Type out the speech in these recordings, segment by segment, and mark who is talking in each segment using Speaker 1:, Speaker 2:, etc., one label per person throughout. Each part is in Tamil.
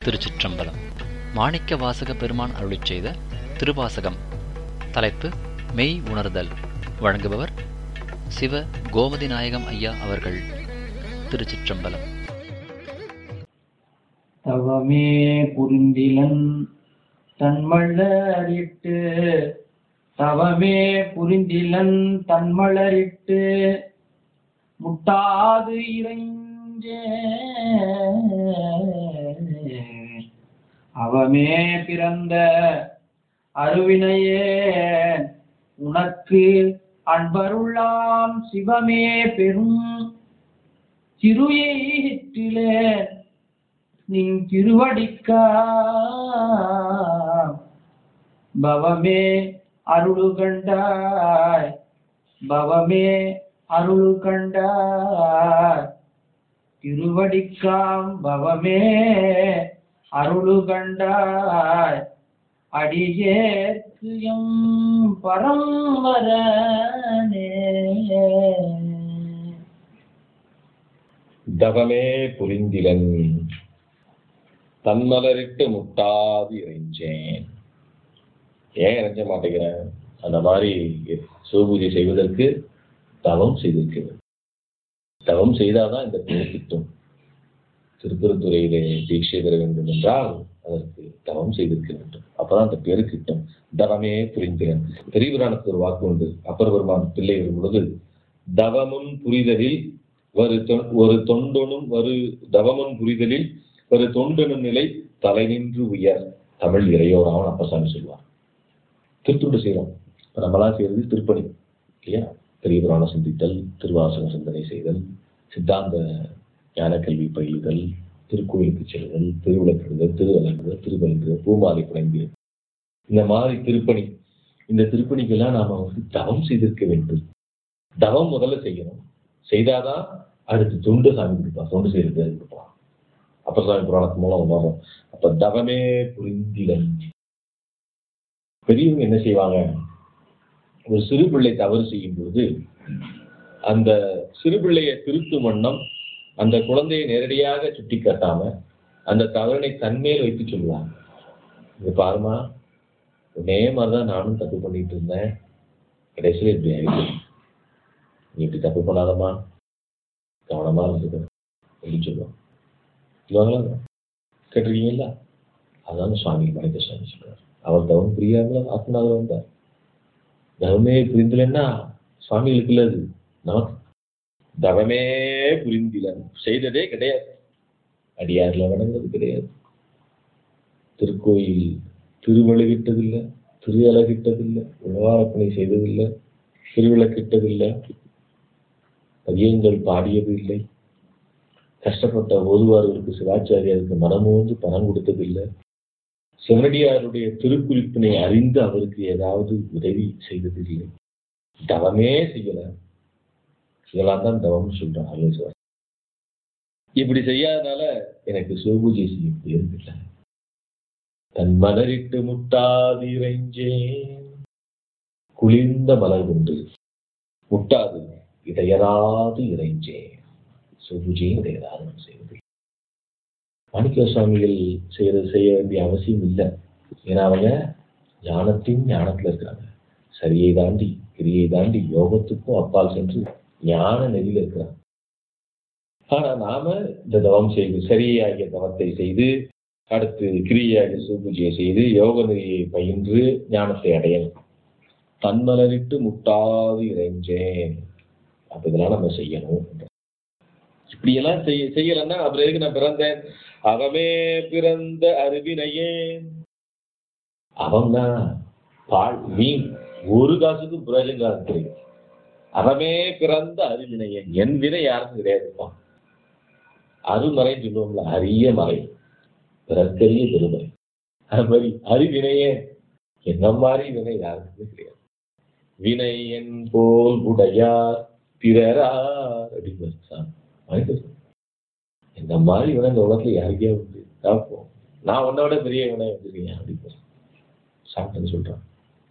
Speaker 1: திருச்சிற்றம்பலம் மாணிக்க வாசக பெருமான் அருளிச் செய்த திருவாசகம் தலைப்பு மெய் உணர்தல் வழங்குபவர் சிவ கோமதி நாயகம் ஐயா அவர்கள் திருச்சிற்றம்பலம்
Speaker 2: தவமே புரிந்திலன் தன்மலரிட்டு தவமே புரிந்திலன் தன்மலரிட்டு முட்டாது இறைஞ்சே அவமே பிறந்த அருவினையே உனக்கு அன்பருளாம் சிவமே பெரும் திருயிற்றிலே நின் திருவடிக்கா பவமே அருளு கண்டாய் பவமே அருளு கண்டாய் திருவடிக்காம் பவமே அருளு கண்டாய் அடியேற்கு எம் பரம்பரனே
Speaker 3: தவமே புரிந்திலன் தன்மலரிட்டு முட்டாது இறைஞ்சேன் ஏன் இறைஞ்ச மாட்டேங்கிறேன் அந்த மாதிரி சிவபூஜை செய்வதற்கு தவம் செய்திருக்கிறது தவம் செய்தாதான் இந்த பெயர் கிட்டும் திருப்பரத்துறையிலே தீட்சை பெற வேண்டும் என்றால் அதற்கு தவம் செய்திருக்க வேண்டும் அப்பதான் அந்த பேரு கிட்டும் தவமே புரிந்திலன் பெரிய புராணத்துக்கு ஒரு வாக்கு உண்டு அப்பர் பெருமான் பிள்ளை வரும் பொழுது தவமும் புரிதலில் ஒரு தொ- ஒரு தொண்டனும் ஒரு தவமும் புரிதலில் ஒரு தொண்டனும் நிலை தலை நின்று உயர் தமிழ் இறையோராமன் அப்பசாமி சொல்வார் திருத்துண்டு செய்யறோம் இப்ப நம்மளாம் செய்யறது திருப்பணி இல்லையா பெரிய புராணம் சிந்தித்தல் திருவாசக சிந்தனை செய்தல் சித்தாந்த ஞான கல்வி பயிலுதல் திருக்கோயிலுக்கு செல்லுதல் திருவிளக்கிடுதல் திருவலங்குதல் திருவலங்குதல் பூமாலை புனைந்து இந்த மாதிரி திருப்பணி இந்த திருப்பணிக்கெல்லாம் நாம வந்து தவம் செய்திருக்க வேண்டும் தவம் முதல்ல செய்யணும் செய்தாதான் அடுத்து தொண்டு சாமி கொடுப்பா தொண்டு செய்யறது கொடுப்பான் அப்ப சாமி புராணத்து மூலம் உணரும் அப்ப தவமே புரிந்திலன் பெரியவங்க என்ன செய்வாங்க ஒரு சிறு பிள்ளை தவறு செய்யும் பொழுது அந்த சிறு பிள்ளையை திருத்தும் வண்ணம் அந்த குழந்தையை நேரடியாக சுட்டி காட்டாம அந்த தவறினை தன்மேல் வைத்து சொல்லுவாங்க இது பாருமா இதே மாதிரிதான் நானும் தப்பு பண்ணிட்டு இருந்தேன் கடைசியில் இப்படி ஆயிடுச்சு நீ இப்படி தப்பு பண்ணாதம்மா கவனமா இருந்துக்க அப்படின்னு சொல்லுவாங்க சொல்லுவாங்களா கேட்டிருக்கீங்களா அதான் சுவாமி மனித சுவாமி சொல்றாரு அவர் தவம் புரியாமல் ஆத்மநாதர் வந்தார் தவமே புரிந்தலன்னா சுவாமிகளுக்கு இல்ல அது நமக்கு தவமே புரிந்திலன் செய்ததே கிடையாது அடியார்ல வணங்குறது கிடையாது திருக்கோயில் திருவழுகிட்டதில்லை திரு அழகிட்டதில்லை உழவாரப்பணி செய்ததில்லை திருவிளக்கிட்டதில்லை பதியங்கள் பாடியது இல்லை கஷ்டப்பட்ட ஓதுவார்களுக்கு சிவாச்சாரியாருக்கு மனமோந்து பணம் கொடுத்ததில்லை சிவனடியாருடைய திருக்குறிப்பினை அறிந்து அவருக்கு ஏதாவது உதவி செய்ததில்லை தவமே செய்யல இதெல்லாம் தான் தவம்னு சொல்றான் அருள்வார் இப்படி செய்யாதனால எனக்கு சிவபூஜை செய்ய முடியறதில்லை தன் மலரிட்டு முட்டாது இறைஞ்சேன் குளிர்ந்த மலர் கொண்டு முட்டாது இடையராது இறைஞ்சேன் சிவபூஜையும் இடையராது நான் செய்வது மாணிக்க சுவாமிகள் செய்யறது செய்ய வேண்டிய அவசியம் இல்லை ஏன்னா அவங்க ஞானத்தின் ஞானத்துல இருக்கிறாங்க சரியை தாண்டி கிரியை தாண்டி யோகத்துக்கும் அப்பால் சென்று ஞான நெறியில இருக்கிறாங்க ஆனா நாம இந்த தவம் செய்து சரியாகிய தவத்தை செய்து அடுத்து கிரியாகிய சிவபூஜையை செய்து யோக நெறியை பயின்று ஞானத்தை அடையணும் தன்மலரிட்டு முட்டாது இறைஞ்சேன் அப்ப இதெல்லாம் நம்ம செய்யணும் இப்படியெல்லாம் செய்ய செய்யலன்னா அப்புறம் எதுக்கு நான் பிறந்தேன் அவமே பிறந்த அருவினையே அவன் தான் பால் மீன் ஒரு காசுக்கும் பிரயோஜனம் தெரியும் அவமே பிறந்த அருவினையன் என் வினை யாருக்கும் கிடையாதுப்பான் அருமறைன்னு சொல்லுவோம்ல அரிய மறை பிறக்கரிய பெருமை அது மாதிரி அறிவினையே என்ன மாதிரி வினை யாருக்குமே கிடையாது வினை என் போல் உடையார் பிறரார் அப்படின்னு சாமி இந்த மாதிரி வினை இந்த உலகத்துல யாருக்கே உண்டு பார்ப்போம் நான் உன்னை விட பெரிய வினை வச்சிருக்கேன் அப்படின்னு சாப்பிட்டேன்னு சொல்றான்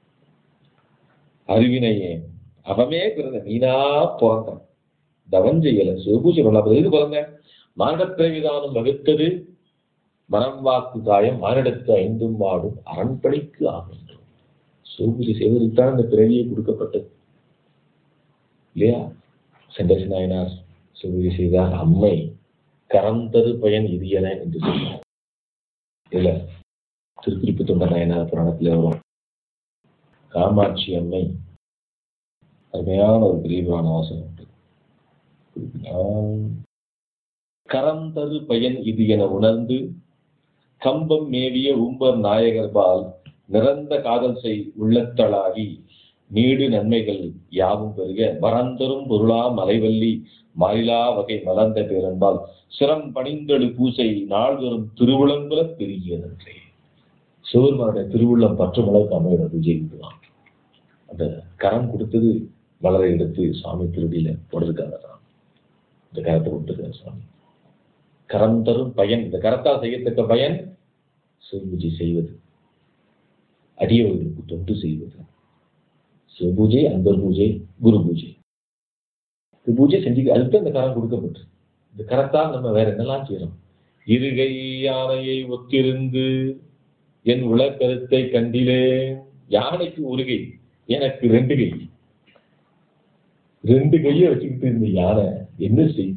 Speaker 3: அறிவினையே அவமே பிறந்த நீனா பிறந்தான் தவம் செய்யல சிவபூஜை பண்ண அப்புறம் எதுக்கு பிறந்தேன் மானிடப் பிறவிதானம் வகுத்தது மனம் வாக்கு காயம் மானிடத்து ஐந்தும் வாடும் அரண்படைக்கு ஆகின்றோம் சிவபூஜை செய்வதற்கு தான் இந்த பிறவியை கொடுக்கப்பட்டது இல்லையா செண்டசி நாயனார் சிவபூஜை செய்தார் அம்மை கரந்தரு பயன் இது என என்று சொன்னார் இல்ல திருக்குறிப்பு தொண்ட நாயனார் புராணத்துல வரும் காமாட்சி அம்மை அருமையான ஒரு பெரிய புராண வாசகம் உண்டு ஆம். கரம் தரு பயன் இது என உணர்ந்து கம்பம் மேவிய உம்பர் நாயகர்பால் நிறந்த காதல் செய் உள்ளத்தளாகி நீடு நன்மைகள் யாவும் பெருக மறந்தரும் பொருளா மலைவல்லி மாறிலா வகை மலர்ந்த பேரன்பால் சிரம் பணிந்தெழு பூசை நாள்தோறும் திருவிழங்குல பெருகியதன்றே சிவருமானுடைய திருவுள்ளம் பற்றும் அளவுக்கு அமையோட பூஜை இதுதான் அந்த கரம் கொடுத்தது மலரை எடுத்து சுவாமி திருடியில போடுறதுக்காக தான் இந்த கரத்தை கொடுத்துருக்காரு சுவாமி கரம் தரும் பயன் இந்த கரத்தால் செய்யத்தக்க பயன் சிவபூஜை செய்வது அடியவர்களுக்கு தொண்டு செய்வது சிவபூஜை அன்பர் பூஜை குரு பூஜை இந்த பூஜை செஞ்சு அதுக்கு அந்த கரம் கொடுக்கப்பட்டு இந்த கரத்தால் நம்ம வேற என்னெல்லாம் செய்யறோம் இருகை யானையை ஒத்திருந்து என் உலக்கருத்தை கண்டிலே யானைக்கு ஒரு கை எனக்கு ரெண்டு கை ரெண்டு கையை வச்சுக்கிட்டு இந்த யானை என்ன செய்யுது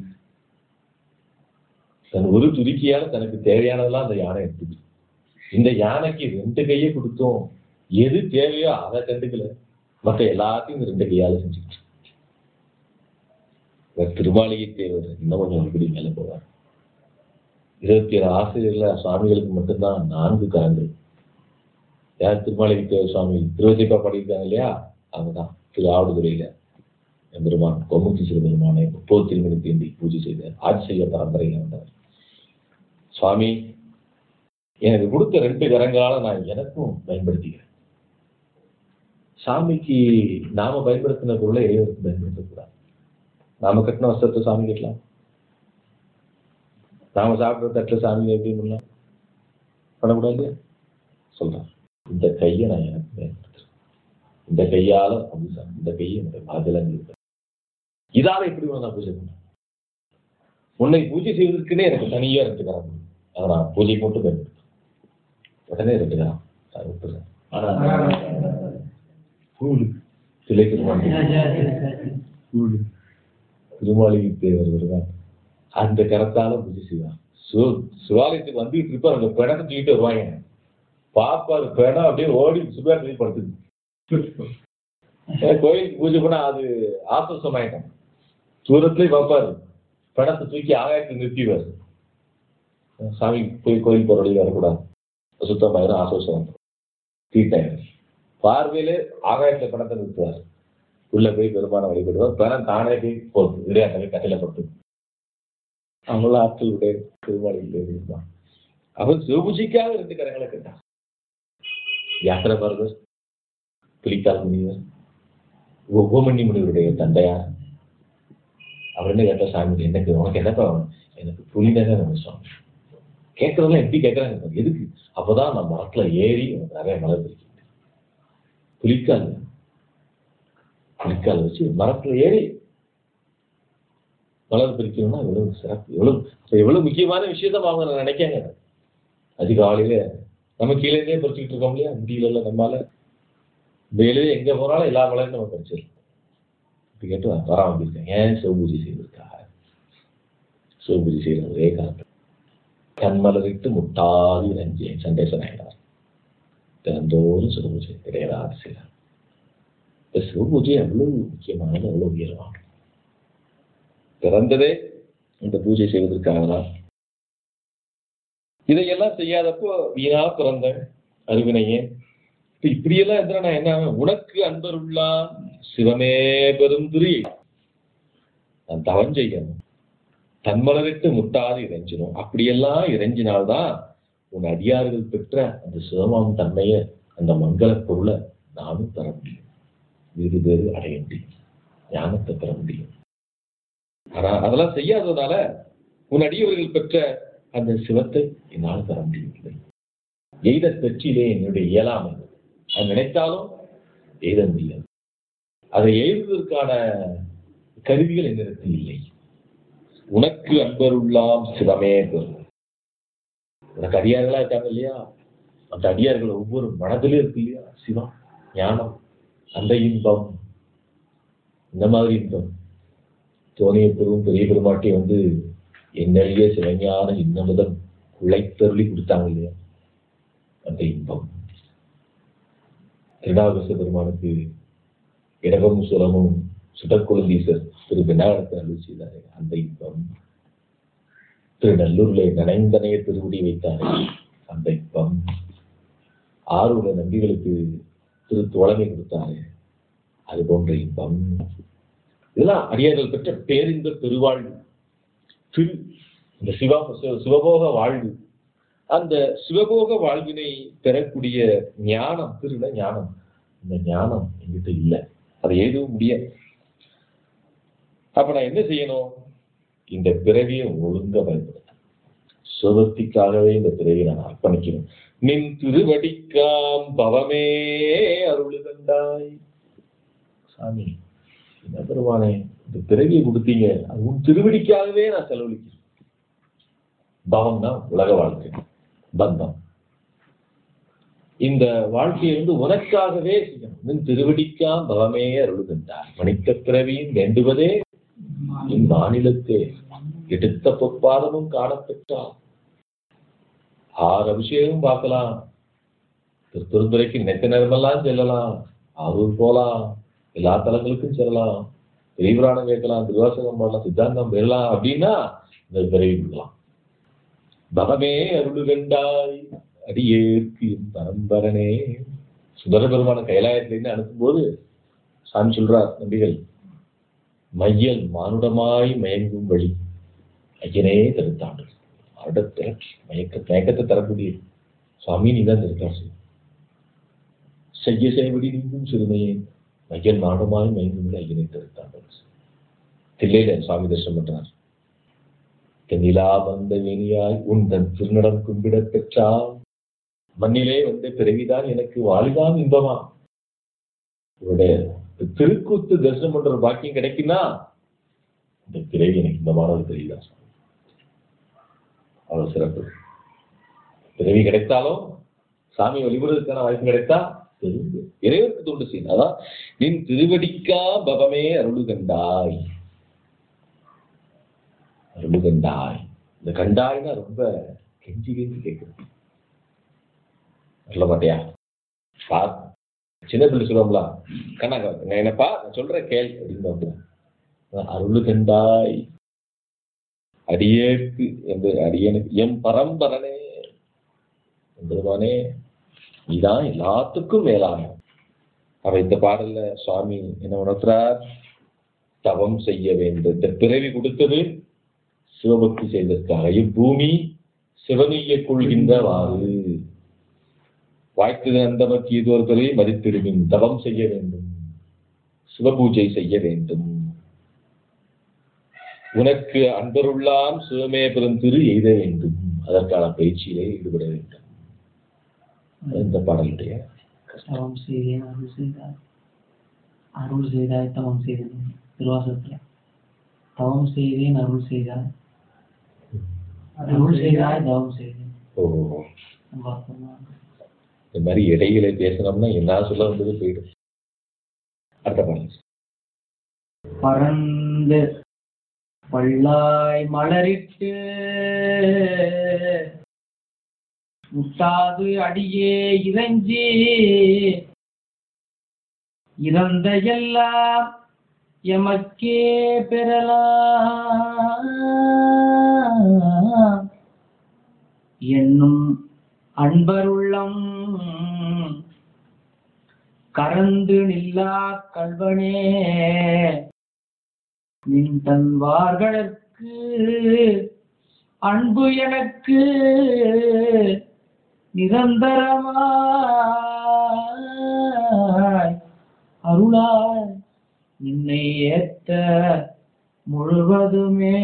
Speaker 3: தன் ஒரு துருக்கியால தனக்கு தேவையானதெல்லாம் அந்த யானை எடுத்துது இந்த யானைக்கு ரெண்டு கையை கொடுத்தோம் எது தேவையோ அதை கண்டுக்கல மற்ற எல்லாத்தையும் இந்த ரெண்டு கையால செஞ்சுக்கிட்டு இவர் திருமாளிகை தேவர் இன்னும் கொஞ்சம் இப்படி மேல போவார் இருபத்தி ஏழு ஆசிரியர்ல சுவாமிகளுக்கு மட்டும்தான் நான்கு கரங்கள் யார் திருமாளிகை தேவர் சுவாமி திருவசிப்பா பாடியிருக்காங்க இல்லையா அவங்கதான் திரு ஆவடுதுறையில எம்பெருமான் கொம்முத்தி சிறுபெருமானை முப்பது திருமணி தீண்டி பூஜை செய்தார் ஆட்சி செய்ய பரம்பரையில் வந்தார் சுவாமி எனக்கு கொடுத்த ரெண்டு கரங்களால நான் எனக்கும் பயன்படுத்திக்கிறேன் சாமிக்கு நாம பயன்படுத்தின பொருளை இறைவனுக்கு பயன்படுத்தக்கூடாது நாம கட்டின வஸ்திரத்தை சாமி கட்டலாம் நாம சாப்பிட்ற தட்டில் சாமி எப்படி பண்ணலாம் பண்ணக்கூடாது சொல்றேன் இந்த கையை நான் எனக்கு பயன்படுத்துறேன் இந்த கையால அப்படி சாமி இந்த கையை என்னுடைய பாதலங்க இருக்கு இதால எப்படி வேணும் நான் பூஜை பண்ணேன் உன்னை பூஜை செய்வதற்குன்னே எனக்கு தனியா ரெண்டு கரம் கொடு. அதை நான் பூஜை மட்டும் பயன்படுத்துறேன் உடனே ரெண்டு கரம் அதை விட்டுறேன் ஆனா கூழு சிலை திருமாளி கூழு திருமாளிகை தேவர் வருவான் அந்த கரத்தால பூஜை செய்வான் சிவ சிவாலயத்துக்கு வந்துட்டு இருப்பார் அந்த பிணத்தை தூக்கிட்டு வருவாங்க பாப்பாரு பிணம் அப்படியே ஓடி சுகாரத்துக்கு படுத்துது ஏன்னா கோயிலுக்கு பூஜை பண்ணா அது ஆசுவாசமாயிட்டோம் தூரத்துலயே பார்ப்பாரு பணத்தை தூக்கி ஆகாயத்தில் நிறுத்திவார் சாமி போய் கோயில் போற வழி வரக்கூடாது சுத்தமாயிரும் ஆசுவாசம் தீட்டாயிரும் பார்வையிலே ஆகாயத்துல பணத்தை நிறுத்துவார் உள்ள போய் பெருமான வழிபடுவார் பணம் தானே போய் போகுது இடையாட்டவே கட்டையில படுத்து அவங்கள ஆட்கள் உடைய திருமாளிகள் இருந்தான் அவர் சிவபூஜைக்காக ரெண்டு கரங்களை கேட்டான் யாத்திரை பரதர் புலிக்கால் முனிவர் உபமணி முனிவருடைய தந்தையார் அவர் என்ன கேட்டா சாமி எனக்கு உனக்கு என்னப்பா வேணும்? எனக்கு புலினதான் வேணும் சுவாமி கேட்கறதெல்லாம் எப்படி கேட்கறாங்க பாரு. எதுக்கு அப்பதான் நான் மரத்துல ஏறி எனக்கு நிறைய மலர் பிடிக்க முடியும் புலிக்கால் புலிக்கால் வச்சு மரத்துல ஏறி மலர் பிரிக்கணும்னா எவ்வளவு சிறப்பு எவ்வளவு அப்ப எவ்வளவு முக்கியமான விஷயத்த அவங்க நினைக்காங்க அதிகாலையில நம்ம கீழே இருந்தே பறிச்சுக்கிட்டு இருக்கோம் இல்லையா முடியல நம்மால வெளியே எங்க போனாலும் எல்லா மலையும் நம்ம படிச்சிடலாம் இப்படி கேட்டு வர வர வந்திருக்கேன் ஏன் சிவபூஜை செய்வதற்காக சிவபூஜை செய்யற ஒரே காரணம் கண்மலரிட்டு முட்டாதி நஞ்சேன் சண்டேசன் ஆயினார் தினந்தோறும் சிவபூஜை கிடையாது செய்யலாம் இந்த சிவபூஜை எவ்வளவு முக்கியமானது எவ்வளவு உயர்வானது பிறந்ததே இந்த பூஜை செய்வதற்காக தான் இதையெல்லாம் செய்யாதப்போ வீணா பிறந்த அறிவினையே இப்ப இப்படியெல்லாம் இருந்தா நான் என்ன ஆவேன்? உனக்கு அன்பருள்ளான் சிவமே பெரும் திரு நான் தவம் செய்யணும் தன்மலரிட்டு முட்டாது இறைஞ்சிடும் அப்படியெல்லாம் இறைஞ்சினால்தான் உன் அடியார்கள் பெற்ற அந்த சிவமாம் தன்மைய அந்த மங்கள பொருளை நானும் தர முடியும் வீடு பேரு அடைய முடியும் ஞானத்தை பெற முடியும் ஆனா அதெல்லாம் செய்யாததுனால உன் அடியவர்கள் பெற்ற அந்த சிவத்தை என்னால் தர முடியவில்லை எய்த பெற்றிலே என்னுடைய இயலாமை அது நினைத்தாலும் எய்த முடியாது அதை எழுதுவதற்கான கருவிகள் என்னிடத்தில் இல்லை உனக்கு அன்பருள்ளாம் சிவமே பெறும் உனக்கு அடியார்களா இருக்காங்க இல்லையா அந்த அடியார்கள் ஒவ்வொரு மனதிலும் இருக்கு இல்லையா சிவம் ஞானம் அந்த இன்பம் இந்த மாதிரி இன்பம் தோணிய பெரும் பெரிய பெருமாட்டி வந்து என்னெழிய சிவஞான இன்னமுதம் உழைத்தருளி கொடுத்தாங்க இல்லையா அந்த இன்பம் திருநாகச பெருமானுக்கு இடமும் சுரமும் சுடற்குழந்தீசர் திரு விநாயகத்தை அருள் செய்தாரே அந்த இன்பம் திரு நல்லூர்ல நனைந்தனைய திருவுடி வைத்தாரே அந்த இன்பம் ஆறுல நம்பிகளுக்கு திரு தோழமை கொடுத்தாரே அது போன்ற இன்பம் இதெல்லாம் அடியார்கள் பெற்ற பேரின்ப பெருவாழ்வு திரு இந்த சிவா சிவ- சிவபோக வாழ்வு அந்த சிவபோக வாழ்வினை பெறக்கூடிய ஞானம் திருட ஞானம் இந்த ஞானம் என்கிட்ட இல்லை அதை எழுதவும் முடியாது அப்ப நான் என்ன செய்யணும் இந்த பிறவியை ஒழுங்க பயன்படுத்த சுகத்திற்காகவே இந்த பிறவியை நான் அர்ப்பணிக்கணும் நின் திருவடிக்காம் பவமே அருளுகண்டாய் சாமி என்ன பெருமானே இந்த பிறவியை கொடுத்தீங்க அது உன் திருவடிக்காகவே நான் செலவழிக்கிறேன் பவம்னா உலக வாழ்க்கை பந்தம் இந்த வாழ்க்கையை வந்து உனக்காகவே செய்யணும் நின் திருவடிக்காம் பவமே அருளுகின்றார் மணிக்க பிறவியும் வேண்டுவதே இம்மாநிலத்தே எடுத்த பொற்பாதமும் காணப்பெற்றார் ஆறு அபிஷேகம் பார்க்கலாம் திருத்துறைக்கு நினைத்த நேரமெல்லாம் செல்லலாம் ஆரூர் போலாம் எல்லா தலங்களுக்கும் செல்லலாம் பெரியபுராணம் கேட்கலாம் திருவாசகம் பண்ணலாம் சித்தாந்தம் பெறலாம் அப்படின்னா இந்த பிறவி கொடுக்கலாம் பவமே அருளுகண்டாய் அடியேற்கு என் பரம்பரனே சுந்தர பெருமான கைலாயத்திலிருந்து அனுப்பும்போது சாமி சொல்றார் நம்பிகள் மையல் மானுடமாய் மயங்கும் வழி ஐயனே தடுத்தாண்டு வருடத்தை மயக்க மயக்கத்தை தரக்கூடிய சுவாமி நீ தான் தடுத்தார் செய்ய செய்ய செய்வடி நீங்கும் சிறுமையே மையல் மானுடமாய் மயங்கும் வழி ஐயனை தடுத்தாண்டு தில்லையில சுவாமி தரிசனம் பண்றார் தென்னிலா வந்த வேணியாய் உந்தன் திருநடம் கும்பிடப் பெற்றால் மண்ணிலே வந்த பிறவிதான் எனக்கு வாழ்தான் இன்பமா இவருடைய திருக்கூத்து தரிசனம் பண்ற ஒரு பாக்கியம் கிடைக்குன்னா இந்த பிறவி எனக்கு இன்பமான ஒரு பிறவி தான் அவ்வளவு சிறப்பு பிறவி கிடைத்தாலும் சாமி வழிபடுறதுக்கான வாய்ப்பு கிடைத்தா தெரிந்து இறைவனுக்கு தொண்டு செய்யணும் அதான் நின் திருவடிக்கா பவமே அருளுகண்டாய் அருளுகண்டாய் இந்த கண்டாய்னா ரொம்ப கெஞ்சி கெஞ்சி கேட்குது சொல்ல மாட்டியா பா சின்ன பிள்ளை சொல்லுவோம்ல கண்ணா நான் என்னப்பா நான் சொல்றேன் கேள் அப்படின்னு அருளு கண்டாய் அடியேற்கு என்று அடியனுக்கு எம் பரம்பரனே பெருமானே நீதான் எல்லாத்துக்கும் மேலான அவ இந்த பாடல்ல சுவாமி என்ன உணர்த்துறார் தவம் செய்ய வேண்டும் இந்த பிறவி கொடுத்தது சிவபக்தி செய்ததற்காக இப்பூமி சிவனைய கொள்கின்றவாறு வாய்த்தது அந்த மத்தியது ஒரு பிறவி மதித்திடுமின் தவம் செய்ய வேண்டும் சிவபூஜை செய்ய வேண்டும் உனக்கு அன்பருள்ளாம் சிவமே பெருந்திரு எய்த வேண்டும் அதற்கான பயிற்சியிலே ஈடுபட வேண்டும் இந்த பாடலுடைய
Speaker 2: தவம் செய்தேன் அருள் செய்தாய் அருள் செய்தாய் தவம் செய்தேன் திருவாசகத்துல தவம் செய்தேன் அருள் செய்தாய் அருள் செய்தாய் தவம் செய்தேன்
Speaker 3: ஓ
Speaker 2: ரொம்ப அற்புதமா இருக்கு.
Speaker 3: இந்த மாதிரி இடையில பேசினோம்னா என்ன சொல்ல வந்தது போயிடும் அடுத்த பாடல்
Speaker 2: பறந்து பல்லாய் மலரிட்டு முட்டாது அடியே இறைஞ்சி இறந்த எல்லாம் எமக்கே பெறலாம் என்னும் அன்பருள்ளம் கறந்து நில்லா கல்வனே நின் தன்வார்களுக்கு அன்பு எனக்கு நிரந்தரமாய் அருளாய் நின்னை ஏத்த முழுவதுமே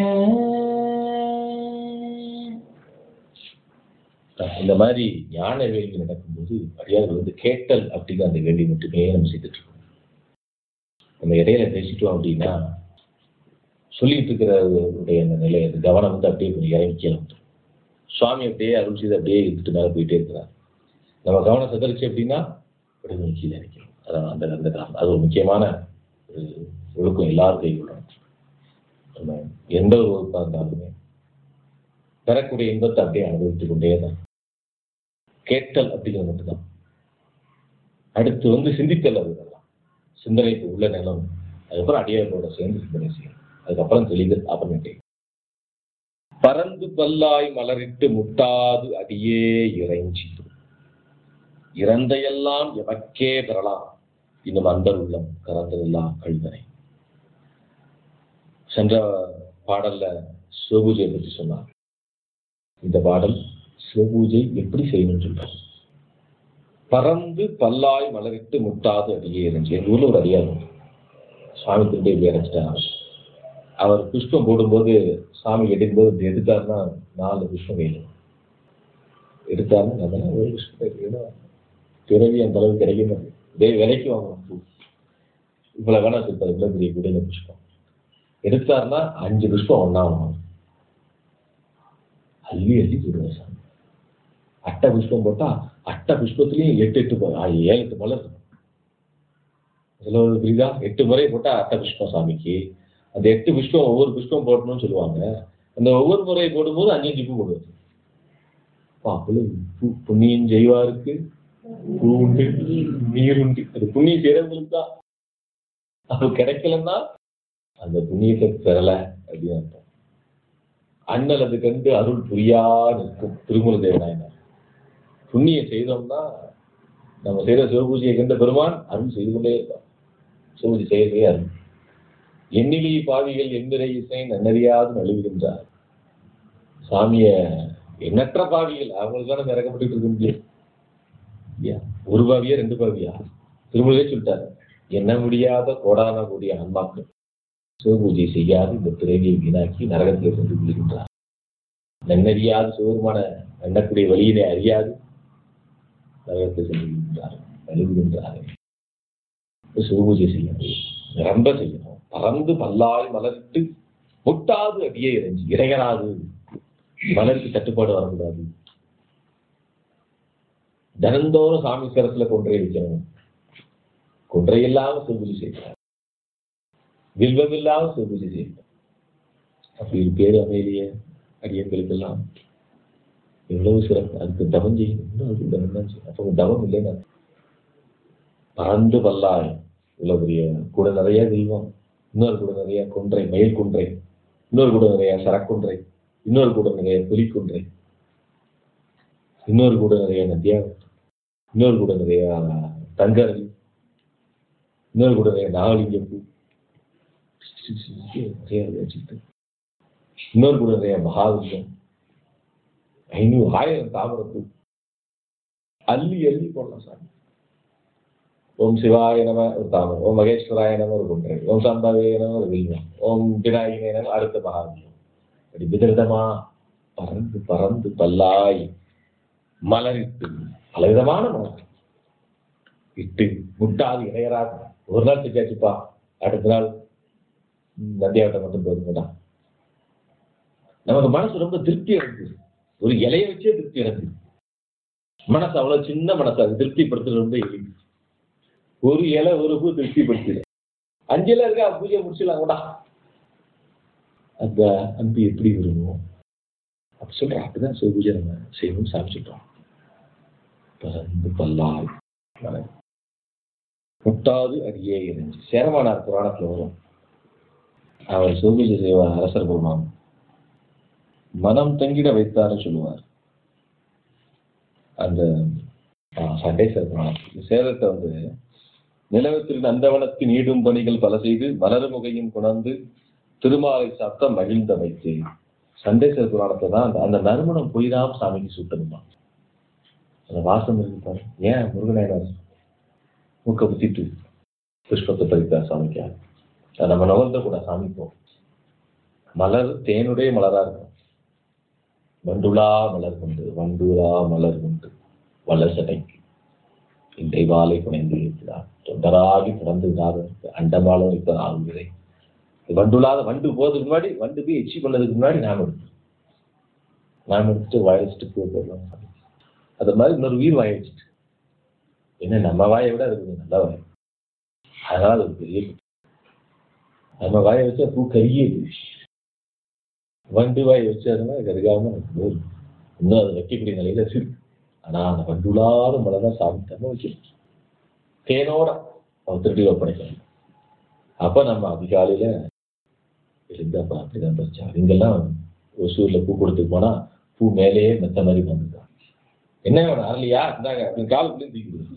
Speaker 3: இந்த மாதிரி ஞான வேள்வி நடக்கும்போது அடியார்கள் வந்து கேட்டல் அப்படிங்கிற அந்த வேள்வி மட்டுமே நம்ம செய்துட்டு இருக்கோம் நம்ம இடையில பேசிட்டோம் அப்படின்னா சொல்லிட்டு இருக்கிறவருடைய அந்த நிலை அந்த கவனம் வந்து அப்படியே கொஞ்சம் இறங்கி கீழே வந்துரும். சுவாமி அப்படியே அருள் செய்து அப்படியே இழுத்துட்டு மேலே போயிட்டே இருக்கிறார் நம்ம கவனம் சிதறிச்சு அப்படின்னா அப்படியே கீழே நிற்கும் அதான் அந்த அந்த காரணம் அது ஒரு முக்கியமான ஒரு ஒழுக்கம் எல்லாரும் கைவிடணும் நம்ம எந்த ஒரு ஒழுக்கம் இருந்தாலுமே பெறக்கூடிய இன்பத்தை அப்படியே அனுபவித்துக் கொண்டே தான் கேட்டல் அப்படிங்கிறது மட்டும்தான் அடுத்து வந்து சிந்தித்தல் அது இதெல்லாம் சிந்தனைக்கு உள்ள நிலம் அதுக்கப்புறம் அடியாரோட சேர்ந்து சிந்தனை செய்யணும் அதுக்கப்புறம் தெளிதல் அப்புறமேட்டே பறந்து பல்லாய் மலரிட்டு முட்டாது அடியே இறைஞ்சி இறந்தையெல்லாம் எமக்கே பெறலாம் இன்னும் அந்தர் உள்ளம் கறந்ததெல்லாம் கழுதனை சென்ற பாடல்ல சிவபூஜையை பற்றி சொன்னார் இந்த பாடல் சிவபூஜை எப்படி செய்யணும்னு சொல்றாங்க பறந்து பல்லாய் மலரிட்டு முட்டாது அடியே இருந்துச்சு எங்க ஊர்ல ஒரு அடியார் உண்டு. சுவாமி திரும்பி இப்படி அடைச்சிட்டாங்க அவர் புஷ்பம் போடும்போது சாமி எடுக்கும்போது இப்படி எடுத்தாருன்னா நாலு புஷ்பம் வேணும் எடுத்தாருன்னா அதெல்லாம் ஒரு புஷ்பம் எடுக்கணும் பிறவி அந்த அளவுக்கு கிடைக்கும் இதே விலைக்கு வாங்கணும் பூ இவ்வளவு வேணா சொல்லிட்டாரு இவ்வளவு பெரிய குடியில புஷ்பம் எடுத்தாருன்னா அஞ்சு புஷ்பம் ஒண்ணா வாங்கணும் அள்ளி அள்ளி போடுவார் சாமி அட்டை புஷ்பம் போட்டா அட்டை புஷ்பத்துலயும் எட்டு எட்டு ப- ஆ, ஏழு எட்டு மலர் இருக்கும் இதுல ஒரு புரியுதா எட்டு முறை போட்டா அட்டை புஷ்பம் சாமிக்கு அந்த எட்டு புஷ்பம் ஒவ்வொரு புஷ்பம் போடணும்னு சொல்லுவாங்க அந்த ஒவ்வொரு முறை போடும்போது அஞ்சு அஞ்சு பூ போடுவார் அப்பா, அவ்வளவு பூ புண்ணியம் செய்வாருக்கு பூ உண்டு நீர் உண்டு அது புண்ணியம் செய்யறவங்களுக்கு தான் அது கிடைக்கலன்னா அந்த புண்ணியத்தை பெறல அப்படின்னு அர்த்தம் அண்ணல் அது கண்டு அருள் புரியா நிற்கும் திருமுரு தேவநாயனார் புண்ணியம் செய்தோம்னா நம்ம செய்த சிவபூஜையை கண்ட பெருமான் அருள் செய்து கொண்டே இருப்பார் சிவபூஜை செய்யவே அருள் எண்ணிலி பாவிகள் எந்திரை இசை நன்னறியாது நழுவுகின்றார் சாமிய எண்ணற்ற பாவிகள் அவங்களுக்கான இறக்கப்பட்டு இருக்க முடியும் இல்லையா ஒரு பாவியா ரெண்டு பாவியா திருமலையே சொல்லிட்டாரு எண்ண முடியாத கோடான கூடிய ஆன்மாக்கள் சிவபூஜை செய்யாது இந்த பிறவியை வீணாக்கி நரகத்தில் கொண்டு விழுகின்றார் நன்னறியாது சிவருமான எண்ணக்கூடிய வழியினை அறியாது நரகத்தில் சென்று விழுகின்றார் நழுவுகின்றார் சிவபூஜை செய்யணும் ரொம்ப செய்யணும் பறந்து பல்லாய் மலர்த்து முட்டாது அடியே இறைஞ்சி இறையராது மலருக்கு தட்டுப்பாடு வரக்கூடாது தினந்தோறும் சாமி சிரத்துல கொன்றை வைக்கணும் கொன்றை இல்லாம சிவபூஜை செய்யணும் வில்வம் இல்லாம சிவபூஜை செய்யணும் அப்படி ஒரு பேரு அமைதிய அடியங்களுக்கெல்லாம் எவ்வளவு சிறப்பு அதுக்கு தவம் செய்யணும் இன்னும் அதுக்கு தவம் தான் செய்யணும் அப்போ தவம் இல்லைன்னா பறந்து பல்லாய் இவ்வளவு பெரிய கூட நிறைய தெய்வம் இன்னொரு கூட நிறைய கொன்றை மயில் குன்றை இன்னொரு கூட நிறைய சரக்குன்றை இன்னொரு கூட நிறைய புலிக்குன்றை இன்னொரு கூட நிறைய நதியா இன்னொரு கூட நிறைய தங்கரவி இன்னொரு கூட நிறைய நாகலிங்க பூ நிறைய வச்சுட்டு இன்னொரு கூட நிறைய மகாலிங்கம் ஐநூறு ஆயிரம் தாமரப்பூ அள்ளி அள்ளி போடலாம் சாமி ஓம் சிவாய நம ஒரு தாமரம் ஓம் மகேஸ்வராய நம ஒரு குன்றை ஓம் சம்பவே நம ஒரு வில்வம் ஓம் விநாயகனே நம அடுத்த மகாவியம் அப்படி விதவிதமா பறந்து பறந்து பல்லாய் மலரிட்டு பலவிதமான மலர் இட்டு முட்டாது இணையராது ஒரு நாள் செஞ்சாச்சுப்பா அடுத்த நாள் நந்தியாவட்டம் மட்டும் போதுங்கடா நமக்கு மனசு ரொம்ப திருப்தி அடைஞ்சது ஒரு இலைய வச்சே திருப்தி அடைஞ்சது மனசு அவ்வளவு சின்ன மனசு அது திருப்திப்படுத்துறது ரொம்ப எளிது ஒரு இலை ஒரு பூ திருப்திப்படுத்திடு அஞ்சு இலை இருக்கா பூஜை முடிச்சிடலாம் கூட அந்த அன்பு எப்படி விரும்புவோம் அப்படி சொல்றோம் அப்படிதான் சிவ பூஜை நம்ம செய்யணும்னு சாமி சொல்றோம் பறந்து பல்லாய் மலர். முட்டாது அடியே இறைஞ்சி சேரமானார் புராணத்துல வரும் அவர் சிவபூஜை செய்வார் அரசர் பெருமான் மனம் தங்கிட வைத்தார்னு சொல்லுவார் அந்த ஆ, சண்டேஸ்வர புராணம் இந்த சேதத்தை வந்து நிலவத்திற்கு நந்தவனத்தின் ஈடும் பணிகள் பல செய்து மலர்முகையும் குணர்ந்து திருமாலை சாத்த மகிழ்ந்த வைத்து சண்டேஸ்வர புராணத்தை தான் அந்த அந்த நறுமணம் பொய்தான் சாமிக்கு சுட்டணுமா அந்த வாசம் இருக்கு பாரு ஏன் முருகநாயனார் மூக்க குத்திட்டு புஷ்பத்தை பறித்தார் சாமிக்காக அதை நம்ம நுகர்ந்த கூட சாமிப்போம் மலர் தேனுடைய மலரா இருக்கும் வண்டுலா மலர் கொண்டு வண்டுலா மலர் கொண்டு வளர் சடைக்கு இன்றை வாழை புனைந்து இருக்கிறார் தொண்டராகி பிறந்து விடாதற்கு அண்டமாலும் இப்ப ஆகுகிறே வண்டுலாத வண்டு போறதுக்கு முன்னாடி வண்டு போய் எச்சி பண்ணதுக்கு முன்னாடி நாம் எடுப்போம் நாம் எடுத்துட்டு வாய் வச்சுட்டு பூ போடலாம் அது மாதிரி இன்னொரு உயிர் வாய் வச்சுட்டு என்ன நம்ம வாயை விட அது கொஞ்சம் நல்ல வாய் அதனால அது ஒரு பெரிய குற்றம். நம்ம வாயை வச்சா பூ கருகியது வண்டு வாயை வச்சதுன்னா கருகாம இருக்கும். இன்னும் அதை வைக்கக்கூடிய நிலையில இருக்கு ஆனா அந்த வண்டுலாத மலை தான் சாப்பிட்டாம வைக்கணும் தேனோட அவன் திருடி ஒப்படைக்கணும் அப்ப நம்ம அதிகாலையில எழுந்தப்ப அப்படிதான் பறிச்சா இங்கெல்லாம் ஒசூர்ல பூ கொடுத்துட்டு போனா பூ மேலேயே மெத்த மாதிரி வந்துருக்கான் என்ன வேணும் அரளியா இந்தாங்க அப்படின்னு காலுக்குள்ளேயும் தூக்கி கொடுக்கும்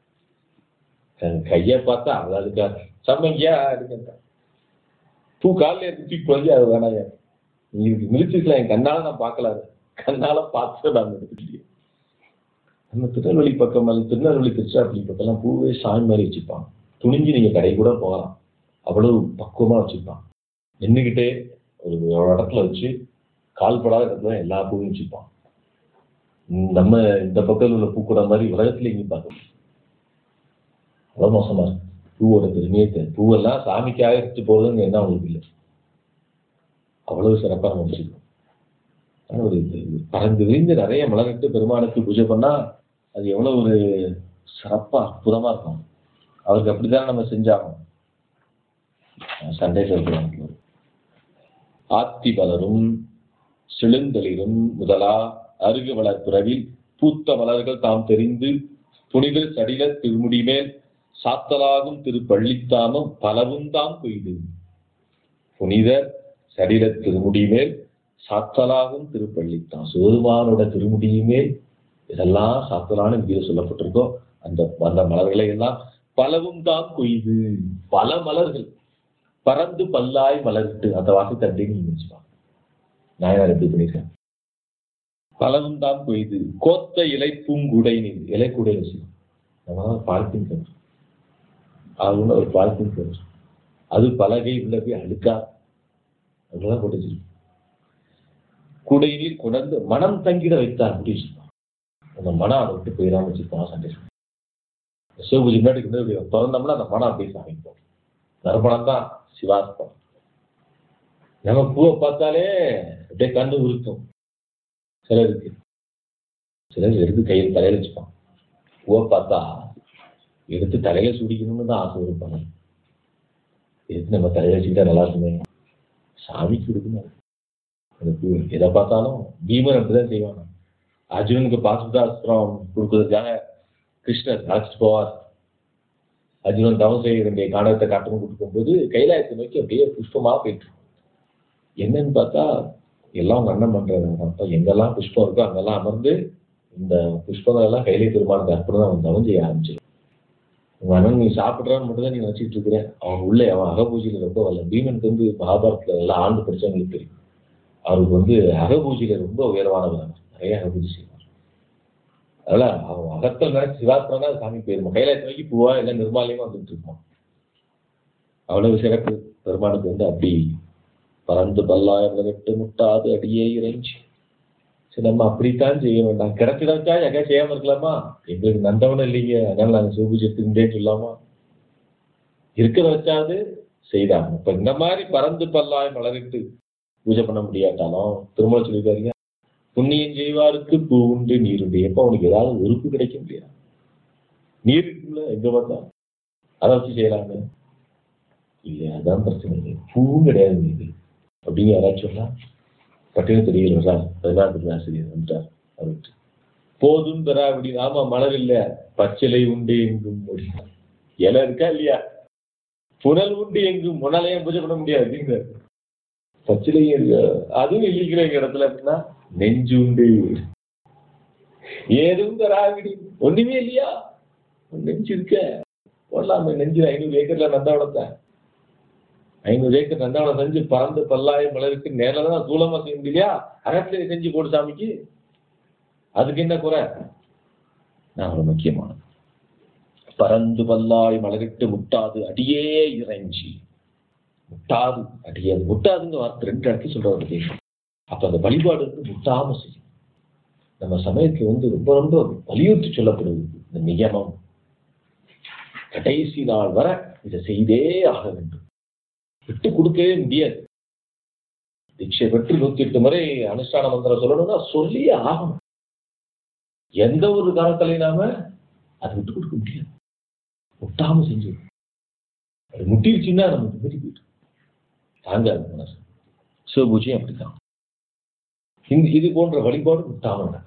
Speaker 3: என் கையை பார்த்தா அது அதுக்காக சம்மங்கியா எடுக்க பூ காலில் இருந்து தூக்கி குழந்தை அது வேணாயா நீ மிதிச்சிருக்கலாம் என் கண்ணால நான் பார்க்கல அதை. கண்ணால பார்த்து நான் எடுத்துக்கிட்டேன் நம்ம திருநெல்வேலி பக்கம் அது திருநெல்வேலி திருச்சிராப்பள்ளி பக்கம்லாம் பூவே சாமி மாதிரி வச்சுப்பான் துணிஞ்சு நீங்க கடை கூட போகலாம் அவ்வளவு பக்குவமா வச்சுப்பான் நின்றுக்கிட்டே ஒரு ஒரு இடத்துல வச்சு கால் படாத இடத்துல எல்லா பூவும் வச்சுப்பான் உம் நம்ம இந்த பக்கத்தில் உள்ள பூக்கூட மாதிரி உலகத்துல எங்கேயும் பார்க்க முடியாது. அவ்வளவு மோசமா இருக்கு பூவோட பெருமையே தெரியும் பூவெல்லாம் சாமிக்காக எடுத்து போறதுன்னு என்ன அவங்களுக்கு இல்லை அவ்வளவு சிறப்பாக நம்ம வச்சிருக்கோம் ஆனா ஒரு இது பறந்து விரிந்து நிறைய மலரிட்டு பெருமானுக்கு பூஜை பண்ணா அது எவ்வளவு ஒரு சிறப்பா அற்புதமா இருக்கும் அவருக்கு அப்படிதான் நம்ம செஞ்சாகணும் சண்டை சொல்றோம் ஆத்தி மலரும் செழுந்தளிரும் முதலா அருகு வளர்ப்புறவில் பூத்த மலர்கள் தாம் தெரிந்து புனித சடில திருமுடி மேல் சாத்தலாகும் திரு பள்ளித்தாமம் பலவும் தாம் கொய்து புனிதர் சடில திருமுடி மேல் சாத்தலாகும் திருப்பள்ளித்தான் சிவருமானோட திருமுடி மேல் இதெல்லாம் சாத்தலான்னு இங்கே சொல்லப்பட்டிருக்கோ அந்த அந்த மலர்களை எல்லாம் பலவும் தான் கொய்து பல மலர்கள் பறந்து பல்லாய் மலர்ட்டு அந்த வாசத்தை அப்படின்னு நீங்க வச்சுப்பாங்க நாயனார் எப்படி பண்ணியிருக்கேன் பலவும் தான் கொய்து கோத்த இலை பூங்குடை நீர் இலை கூடை வச்சுக்கணும் நம்ம பாலித்தீன் கவர் அது ஒண்ணு ஒரு பாலித்தீன் கவர் அது பலகை உள்ள போய் அழுக்கா அதெல்லாம் போட்டு வச்சிருக்கோம் குடையினில் குணர்ந்து மனம் தங்கிட வைத்தார் அப்படி வச்சிருப்பான் அந்த மனம் அதை விட்டு போயிடாம வச்சிருப்பான் சண்டை சிவபூஜை முன்னாடி கொண்டு போய் இப்படி திறந்தோம்னா அந்த மனம் அப்படியே சாமிப்போம் நறுமணம் தான் சிவாஸ்பம் நம்ம பூவை பார்த்தாலே அப்படியே கண்ணு உருக்கும் சிலருக்கு சிலர் எடுத்து கையில் தலையில வச்சுப்பான் பூவை பார்த்தா எடுத்து தலையில சுடிக்கணும்னு தான் ஆசை இருப்பாங்க எடுத்து நம்ம தலையில வச்சுக்கிட்டா நல்லா இருக்குமே சாமிக்கு கொடுக்கணும் அந்த பூ எதை பார்த்தாலும் பீமன் அப்படிதான் செய்வாங்க அர்ஜுனனுக்கு பாசுதாஸ்திரம் கொடுக்கறதுக்காக கிருஷ்ணர் அழைச்சிட்டு போவார் அர்ஜுனன் தவம் செய்ய வேண்டிய காணகத்தை காட்டணும் கொடுக்கும்போது கைலாயத்தை நோக்கி அப்படியே புஷ்பமா போயிட்டு இருக்கும். என்னன்னு பார்த்தா எல்லாம் உங்க அண்ணன் பண்றாங்க அப்ப எங்கெல்லாம் புஷ்பம் இருக்கோ அங்கெல்லாம் அமர்ந்து இந்த புஷ்பங்கள் எல்லாம் கையிலே திருமானுக்கு அர்ப்பணம் அவன் தவம் செய்ய ஆரம்பிச்சிடும் உங்க அண்ணன் நீ சாப்பிடுறான்னு மட்டும் தான் நீ நினைச்சிட்டு இருக்கிற அவன் உள்ளே அவன் அகபூஜையில ரொம்ப வரல பீமனுக்கு வந்து மகாபாரத்துல எல்லாம் ஆண்டு படிச்சவங்களுக்கு தெரியும் அவருக்கு வந்து அகபூஜையில ரொம்ப உயர்வானவர் அவர். நிறைய அகபூஜை செய்வார் அதனால அவன் அகத்தில் நினைச்சு சிவாத்மனா சாமி போயிருமா கைலாயத்தை நோக்கி பூவா எல்லாம் நிர்மாலயமா வந்துட்டு இருப்பான் அவ்வளவு சிறப்பு பெருமானுக்கு வந்து அப்படி பறந்து பல்லாயிரம் விட்டு முட்டாது அடியே இறைஞ்சி சரி நம்ம அப்படித்தான் செய்ய வேண்டாம் கிடைச்சிடாச்சா எங்க செய்யாம இருக்கலாமா எங்களுக்கு நந்தவனம் இல்லைங்க அதனால நாங்க சிவபூஜை எடுத்துக்கிட்டே சொல்லாமா இருக்கிற வச்சாது செய்தாங்க இப்ப இந்த மாதிரி பறந்து பல்லாய் மலரிட்டு பூஜை பண்ண முடியாட்டாலும் திருமணம் சொல்லியிருக்காருங்க புண்ணியம் செய்வாருக்கு பூ உண்டு நீர் உண்டு எப்ப அவனுக்கு ஏதாவது உறுப்பு கிடைக்க முடியாது நீர் இருக்குல்ல எங்க பார்த்தா அதை வச்சு செய்யலாங்க இல்லையா அதான் பிரச்சனை பூவும் கிடையாது நீர் அப்படின்னு யாராச்சும் சொன்னா பட்டின தெரியல சார் பதினாறு ஆசிரியர் வந்துட்டார் அவருக்கு போதும் தரா அப்படின்னு ஆமா மலர் இல்ல பச்சிலை உண்டு எங்கும் முடியும் இலை இருக்கா இல்லையா புனல் உண்டு எங்கும் முன்னாலேயே பூஜை பண்ண முடியாது அப்படிங்கிறார் பச்சிலையும் இருக்கு அதுவும் இல்லைங்கிற எங்க இடத்துல அப்படின்னா நெஞ்சு உண்டு ஏதும் தராவிடி ஒண்ணுமே இல்லையா நெஞ்சு இருக்க போடலாமே நெஞ்சு ஐநூறு ஏக்கர்ல நந்தவனத்தை ஐநூறு ஏக்கர் நந்தவனம் செஞ்சு பறந்து பல்லாயிரம் மலருக்கு நேரில் தான் சூலமா செய்ய முடியலையா அகத்திலே செஞ்சு போடு சாமிக்கு அதுக்கு என்ன குறை நான் ஒரு முக்கியமானது பறந்து பல்லாய் மலரிட்டு முட்டாது அடியே இறைஞ்சி முட்டாது அடியாது முட்டாதுங்க வார்த்தை ரெண்டு இடத்துல சொல்றாரு கேட்கும் அப்ப அந்த வழிபாடு வந்து முட்டாம செய்யும் நம்ம சமயத்துல வந்து ரொம்ப ரொம்ப வலியுறுத்தி சொல்லப்படுது இந்த நியமம் கடைசி நாள் வரை இதை செய்தே ஆக வேண்டும் விட்டு கொடுக்கவே முடியாது தீட்சை பெற்று நூத்தி எட்டு முறை அனுஷ்டான மந்திரம் சொல்லணும்னா சொல்லியே ஆகணும் எந்த ஒரு காலத்திலையும் நாம அதை விட்டு கொடுக்க முடியாது முட்டாம செஞ்சு அது முட்டிருச்சுன்னா நம்ம மீறி போயிட்டு தாங்காது மனசு சிவபூஜையும் அப்படித்தான் இந்த இது போன்ற வழிபாடு முட்டாம நடக்கும்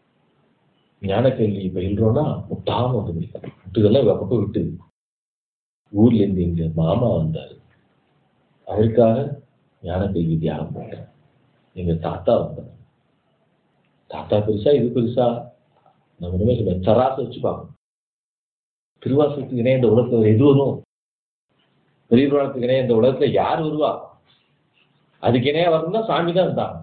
Speaker 3: ஞான கேள்வி பயில்றோம்னா முட்டாம வந்து முடியும் முட்டுதெல்லாம் பக்கம் விட்டு ஊர்ல இருந்து எங்க மாமா வந்தாரு அவருக்காக ஞான கேள்வி தியானம் பண்றேன் எங்க தாத்தா வந்தார் தாத்தா பெருசா இது பெருசா நம்ம இனிமேல் தராசு வச்சு பார்க்கணும் திருவாசகத்துக்கு இணைய இந்த உலகத்துல எது வரும் பெரிய புராணத்துக்கு இணைய இந்த உலகத்துல யார் வருவா அதுக்கு இணையா வரணும்னா சாமி தான் இருந்தாங்க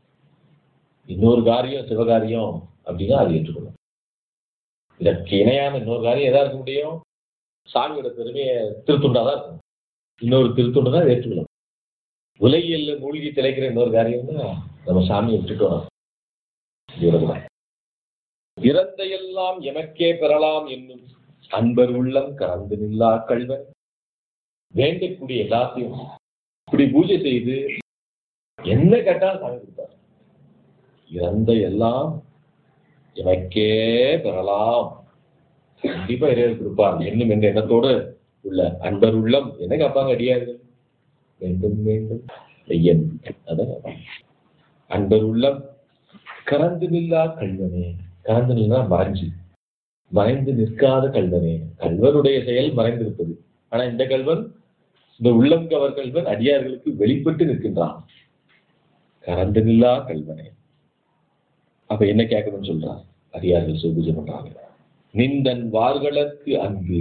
Speaker 3: இன்னொரு காரியம் சிவகாரியம் அப்படின்னா அது ஏற்றுக்கணும் இதற்கு இணையான இன்னொரு காரியம் எதா இருக்க முடியும் சாமியோட பெருமையை திருத்துண்டா தான் இருக்கும் இன்னொரு திருத்துண்டு தான் ஏற்றுக்கணும் உலகியல்ல மூழ்கி திளைக்கிற இன்னொரு காரியம்னா நம்ம சாமியை விட்டுட்டோம் விடக்கூடாது இறந்த எல்லாம் எமக்கே பெறலாம் என்னும் அன்பர் உள்ளம் கலந்து நில்லா கல்வன் வேண்டக்கூடிய எல்லாத்தையும் இப்படி பூஜை செய்து என்ன கேட்டாலும் சாமி கொடுப்பார் இறந்த எல்லாம் எமக்கே பெறலாம் கண்டிப்பா இறைவர் கொடுப்பார் என்னும் என்ற எண்ணத்தோடு உள்ள அன்பர் உள்ளம் என்ன கேட்பாங்க அடியார்கள் வேண்டும் வேண்டும் ஐயன் அதான் அன்பர் உள்ளம் கறந்து நில்லா கல்வனே கறந்து நில்லா மறைஞ்சு மறைந்து நிற்காத கல்வனே கல்வனுடைய செயல் மறைந்திருப்பது ஆனா இந்த கல்வன் இந்த உள்ளம் கவர் கல்வன் அடியார்களுக்கு வெளிப்பட்டு நிற்கின்றான் கறந்து நில்லா கல்வனே அப்ப என்ன கேட்கணும்னு சொல்றான் அடியார்கள் சிவபூஜை பண்றாங்க நிந்தன் வார்களுக்கு அன்பு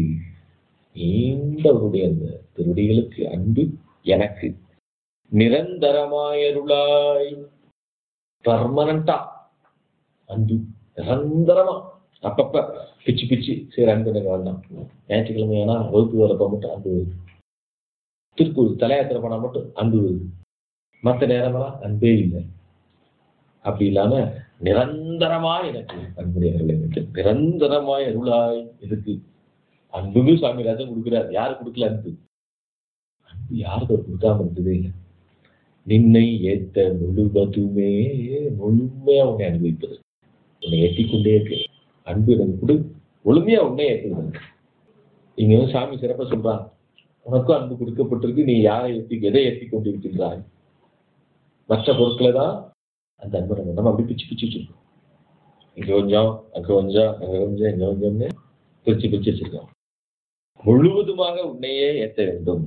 Speaker 3: நீண்டவருடைய அந்த திருடிகளுக்கு அன்பு எனக்கு நிரந்தரமாயருளாய் பர்மனண்டா அன்பு நிரந்தரமா அப்பப்ப பிச்சு பிச்சு சரி அன்பு எனக்கு வேண்டாம் ஞாயிற்றுக்கிழமை ஏன்னா வகுப்பு வரப்ப மட்டும் அன்பு வருது திருப்பூர் தலையாத்திரை போனா மட்டும் அன்பு வருது மற்ற நேரமெல்லாம் அன்பே இல்லை அப்படி இல்லாம நிரந்தரமா எனக்கு அன்புடையவர்கள் எனக்கு நிரந்தரமாய் அருளாய் இருக்கு அன்புமே சுவாமி ராஜன் கொடுக்கிறார் யாரு கொடுக்கல அன்பு அன்பு யாருக்கு அவர் கொடுக்காம இருந்ததே இல்லை நின்னை ஏத்த முழுவதுமே முழுமையா உன்னை அனுபவிப்பது உன்னை ஏற்றிக்கொண்டே இருக்கு அன்பு எனக்கு கொடு முழுமையா உன்னை ஏற்றுகிறது இங்க வந்து சாமி சிறப்பா சொல்றாங்க உனக்கும் அன்பு கொடுக்கப்பட்டிருக்கு நீ யாரை ஏற்றி எதை ஏற்றி கொண்டிருக்கின்றாய் மற்ற பொருட்களை தான் அந்த அன்பை நம்ம நம்ம அப்படி பிச்சு பிச்சு வச்சிருக்கோம் இங்க கொஞ்சம் அங்க கொஞ்சம் அங்க கொஞ்சம் இங்க கொஞ்சம்னு பிரிச்சு பிரிச்சு வச்சிருக்கோம் முழுவதுமாக உன்னையே ஏற்ற வேண்டும்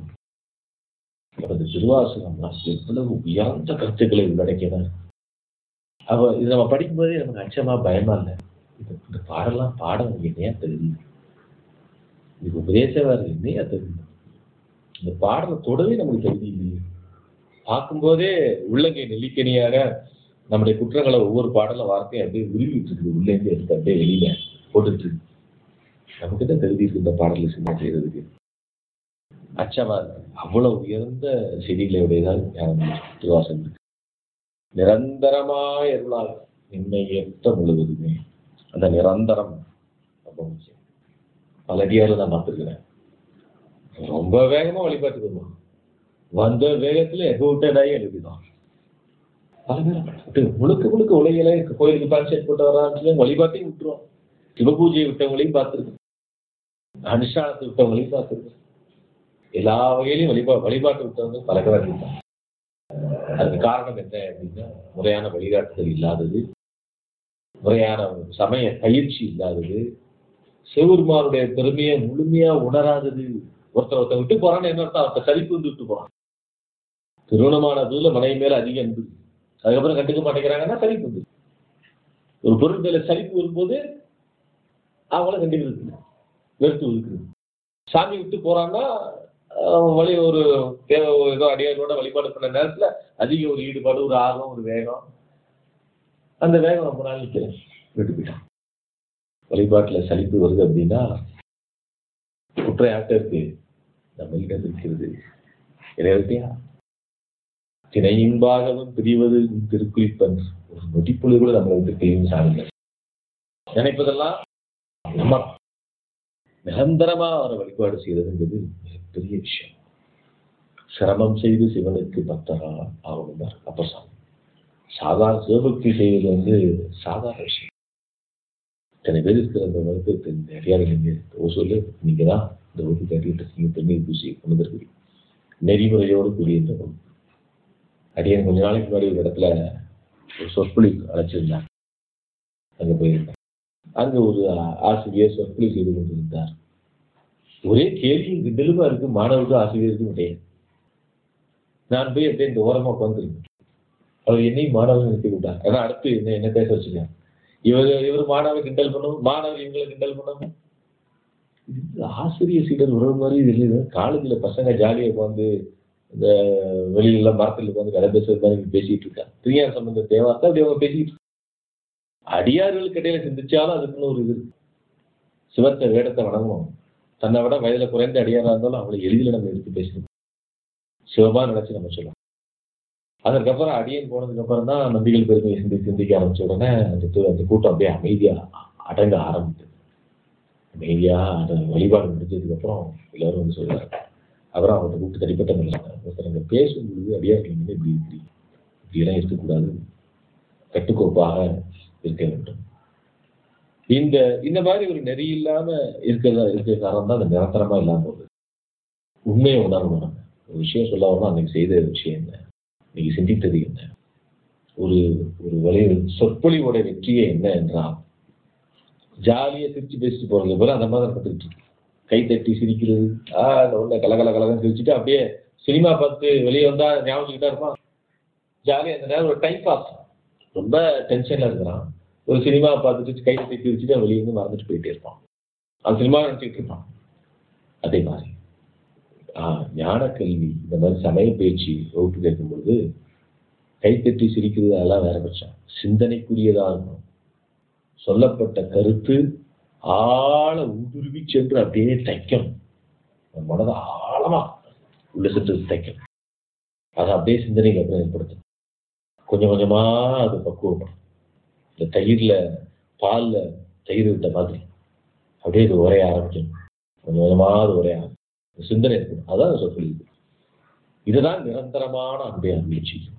Speaker 3: நமது திருவாசகம்லாம் எவ்வளவு உயர்ந்த கருத்துக்களை உள்ளடக்கியதான் அவ இது நம்ம படிக்கும்போதே நமக்கு அச்சமா பயமா இல்லை இது இந்த பாடலாம் பாட நமக்கு என்னையா தெரியுது இது உபதேசம் வேறு என்னையா தெரியுது இந்த பாடலை தொடவே நமக்கு தெரியுது இல்லையே பார்க்கும்போதே உள்ளங்கை நெல்லிக்கனியாக நம்முடைய குற்றங்களை ஒவ்வொரு பாடல வார்த்தையும் அப்படியே உருவிட்டு இருக்குது உள்ளேந்து எடுத்து அப்படியே வெளியில போட்டுட்டு இருக்கு நமக்கு தான் தெரிஞ்சு இருக்கு இந்த பாடலை சின்ன செய்யறதுக்கு அச்சமா இருக்கு அவ்வளவு உயர்ந்த செடிகளை உடையதான் திருவாசம் இருக்கு நிரந்தரமாய் அருளால் என்னை ஏற்ற முழுவதுமே அந்த நிரந்தரம் ரொம்ப முக்கியம் பல அடியாரில் நான் பார்த்துருக்கிறேன் ரொம்ப வேகமா வழிபாட்டுக்கு வருவான் வந்த வேகத்துல எகவுட்டடாகி எழுதிதான் பல பேர் முழுக்க முழுக்க உலகில கோயிலுக்கு கான்செப்ட் போட்டு வரான்னு வழிபாட்டையும் விட்டுருவோம் சிவபூஜையை விட்டவங்களையும் பார்த்துருக்கோம் அனுஷ்டானத்தை விட்டவங்களையும் பார்த்துருக்கோம் எல்லா வகையிலையும் வழிபா வழிபாட்டு விட்டவங்க பல பேர் இருக்காங்க அதுக்கு காரணம் என்ன அப்படின்னா முறையான வழிகாட்டுதல் இல்லாதது முறையான சமய பயிற்சி இல்லாதது சிவபெருமானுடைய பெருமையை முழுமையா உணராதது ஒருத்தர் ஒருத்தர் விட்டு போறான்னு என்ன அர்த்தம் ஒருத்தர் சலிப்பு வந்து விட்டு போறான் திருமணமான தூல மனைவி மேல அதிக அன்பு அதுக்கப்புறம் கண்டுக்க மாட்டேங்கிறாங்கன்னா சலிப்பு வந்து ஒரு பொருள் மேல சலிப்பு வரும்போது அவங்கள கண்டுக்கிறது வெறுத்து ஒதுக்குறது சாமி விட்டு போறான்னா அவன் வழி ஒரு தேவை ஏதோ அடியாரோட வழிபாடு பண்ண நேரத்துல அதிக ஒரு ஈடுபாடு ஒரு ஆர்வம் ஒரு வேகம் அந்த வேகம் ரொம்ப நாள் நிற்கிறேன் விட்டு போயிட்டான் வழிபாட்டுல சலிப்பு வருது அப்படின்னா குற்றம் யார்கிட்ட இருக்கு நம்மளிடம் இருக்கிறது இறைவத்தையா திணையின்பாகவும் பிரிவது திருக்குறிப்பன் ஒரு நொடிப்பொழுது கூட நம்மளை விட்டு பிரியும் சாருங்க நினைப்பதெல்லாம் நம்ம நிரந்தரமா அவரை வழிபாடு செய்யறதுங்கிறது மிகப்பெரிய விஷயம் சிரமம் செய்து சிவனுக்கு பக்தரா ஆகணும் அப்ப சாமி சாதாரண சிவபக்தி செய்வது வந்து சாதாரண விஷயம் இத்தனை பேர் இருக்கிற அந்த வகுப்பு இந்த அடியார்கள் நீங்க ஓ சொல்லு நீங்க தான் இந்த வகுப்பு கட்டிட்டு இருக்கீங்க தண்ணீர் பூசி கொண்டு வந்திருக்கீங்க நெறிமுறையோடு கூடிய இந்த வகுப்பு அடியன் கொஞ்ச நாளைக்கு முன்னாடி ஒரு இடத்துல ஒரு சொற்பொழிவு அழைச்சிருந்தாங்க அங்க போயிருந்தேன் அங்க ஒரு ஆ- ஆசிரியர் சொற்பொழிவு செய்து கொண்டிருந்தார் ஒரே கேள்வியும் கிண்டலுமா இருக்கு மாணவருக்கும் ஆசிரியருக்கும் கிடையாது நான் போய் அப்படியே இந்த ஓரமா உட்காந்துருக்கேன் அவர் என்னையும் மாணவர்கள் நிறுத்தி விட்டார் ஏன்னா அடுத்து என்ன என்ன பேச வச்சுருக்காங்க இவர் இவர் மாணவர் கிண்டல் பண்ணணும் மாணவர் இவங்களை கிண்டல் பண்ணணும் இது ஆசிரியர் சீடர் உறவு மாதிரி தெரியுது காலேஜ்ல பசங்க ஜாலியா உட்காந்து இந்த வெளியில மரத்துல உட்காந்து கதை பேசுறது மாதிரி இவங்க பேசிட்டு இருக்காங்க பிரியார் சம்பந்த தேவார்த்தா அப்படி அவங்க பேசிட்டு இருக்காங்க. அடியார்களுக்கு இடையில சிந்திச்சாலும் அதுக்குன்னு ஒரு இது இருக்கு. சிவத்தை வேடத்தை வணங்கணும் தன்னை விட வயதுல குறைந்த அடியாரா இருந்தாலும் அவங்களை எளிதில் நம்ம எடுத்து பேசணும் சிவமா நினைச்சு நம்ம சொல்லலாம் அதற்கப்புறம் அடியன் போனதுக்கு அப்புறம் தான் நம்பிகள் பெருமையை சிந்தி சிந்திக்க ஆரம்பிச்ச உடனே அந்த து- அந்த கூட்டம் அப்படியே அமைதியா அடங்க ஆரம்பித்தது அமைதியா அந்த வழிபாடு முடிஞ்சதுக்கு அப்புறம் எல்லாரும் வந்து சொல்றாங்க அப்புறம் அவர்கிட்ட கூப்பிட்டு தனிப்பட்ட முறையில் ஒருத்தர் அங்கே பேசும்பொழுது அடியார்கள் வந்து இப்படி இருக்கிறீங்க இப்படியெல்லாம் இருக்கக்கூடாது கட்டுக்கோப்பாக இருக்க வேண்டும் இந்த இந்த மாதிரி ஒரு நெறி இல்லாம இருக்கிறதா இருக்கிற காரணம் தான் அந்த நிரந்தரமா இல்லாம போகுது உண்மையை உணரணும் நம்ம. ஒரு விஷயம் சொல்ல வரணும் அன்னைக்கு செய்த விஷயம் என்ன இன்னைக்கு சிந்தித்தது என்ன ஒரு ஒரு வழி சொற்பொழிவோட வெற்றியே என்ன என்றால் ஜாலியா சிரிச்சு பேசிட்டு போறது போல அந்த மாதிரி நடந்துட்டு இருக்கு கை தட்டி சிரிக்கிறது ஆஹ் அந்த உள்ள கலகல கலகன்னு சிரிச்சுட்டு அப்படியே சினிமா பார்த்து வெளியே வந்தா ஞாபகம் இருப்பான் ஜாலியா அந்த நேரம் ஒரு டைம் பாஸ் ரொம்ப டென்ஷன்ல இருக்கிறான் ஒரு சினிமா பார்த்துட்டு கை தட்டி சிரிச்சுட்டு அவன் வெளியே வந்து மறந்துட்டு போயிட்டே இருப்பான் அவன் சினிமா நினைச்சிட்டு இருப்பான் அதே மாதிரி ஆஹ் ஞான கல்வி இந்த மாதிரி சமய பேச்சு வகுப்பு கேட்கும் பொழுது கைத்தட்டி சிரிக்கிறது அதெல்லாம் வேற பட்சம் சிந்தனைக்குரியதா இருக்கணும் சொல்லப்பட்ட கருத்து ஆழ ஊடுருவி சென்று அப்படியே தைக்கணும் நம்ம மனதை ஆழமா உள்ள சென்று தைக்கணும் அதை அப்படியே சிந்தனைக்கு அப்புறம் ஏற்படுத்தணும் கொஞ்சம் கொஞ்சமா அது பக்குவப்படும் இந்த தயிர்ல பால்ல தயிர் விட்ட மாதிரி அப்படியே இது உரைய ஆரம்பிக்கணும் கொஞ்சம் கொஞ்சமா அது உரைய ஆரம்பிக்கும் சிந்தனை இருக்கணும் அதான் சொற்கள் இதுதான் நிரந்தரமான அன்பை அருள் செய்யும்